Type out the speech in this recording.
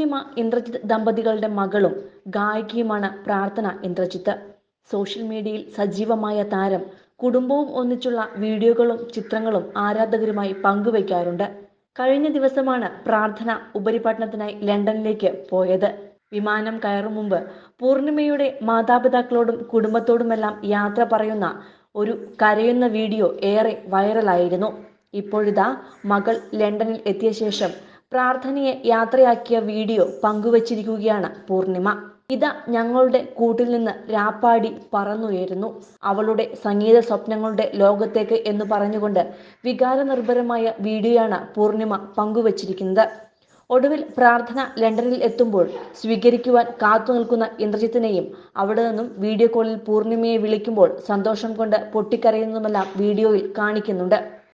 പൂർണിമ ഇന്ദ്രജിത്ത് ദമ്പതികളുടെ മകളും ഗായികയുമാണ് പ്രാർത്ഥന ഇന്ദ്രജിത്ത് സോഷ്യൽ മീഡിയയിൽ സജീവമായ താരം കുടുംബവും ഒന്നിച്ചുള്ള വീഡിയോകളും ചിത്രങ്ങളും ആരാധകരുമായി പങ്കുവയ്ക്കാറുണ്ട് കഴിഞ്ഞ ദിവസമാണ് പ്രാർത്ഥന ഉപരിപഠനത്തിനായി ലണ്ടനിലേക്ക് പോയത് വിമാനം കയറും മുമ്പ് പൂർണിമയുടെ മാതാപിതാക്കളോടും കുടുംബത്തോടുമെല്ലാം യാത്ര പറയുന്ന ഒരു കരയുന്ന വീഡിയോ ഏറെ വൈറലായിരുന്നു ഇപ്പോഴിതാ മകൾ ലണ്ടനിൽ എത്തിയ ശേഷം പ്രാർത്ഥനയെ യാത്രയാക്കിയ വീഡിയോ പങ്കുവച്ചിരിക്കുകയാണ് പൂർണിമ ഇതാ ഞങ്ങളുടെ കൂട്ടിൽ നിന്ന് രാപ്പാടി പറന്നുയരുന്നു അവളുടെ സംഗീത സ്വപ്നങ്ങളുടെ ലോകത്തേക്ക് എന്ന് പറഞ്ഞുകൊണ്ട് വികാരനിർഭരമായ വീഡിയോയാണ് പൂർണിമ പങ്കുവച്ചിരിക്കുന്നത് ഒടുവിൽ പ്രാർത്ഥന ലണ്ടനിൽ എത്തുമ്പോൾ സ്വീകരിക്കുവാൻ കാത്തു നിൽക്കുന്ന ഇന്ദ്രജിത്തിനെയും അവിടെ നിന്നും വീഡിയോ കോളിൽ പൂർണിമയെ വിളിക്കുമ്പോൾ സന്തോഷം കൊണ്ട് പൊട്ടിക്കരയുന്നതുമെല്ലാം വീഡിയോയിൽ കാണിക്കുന്നുണ്ട്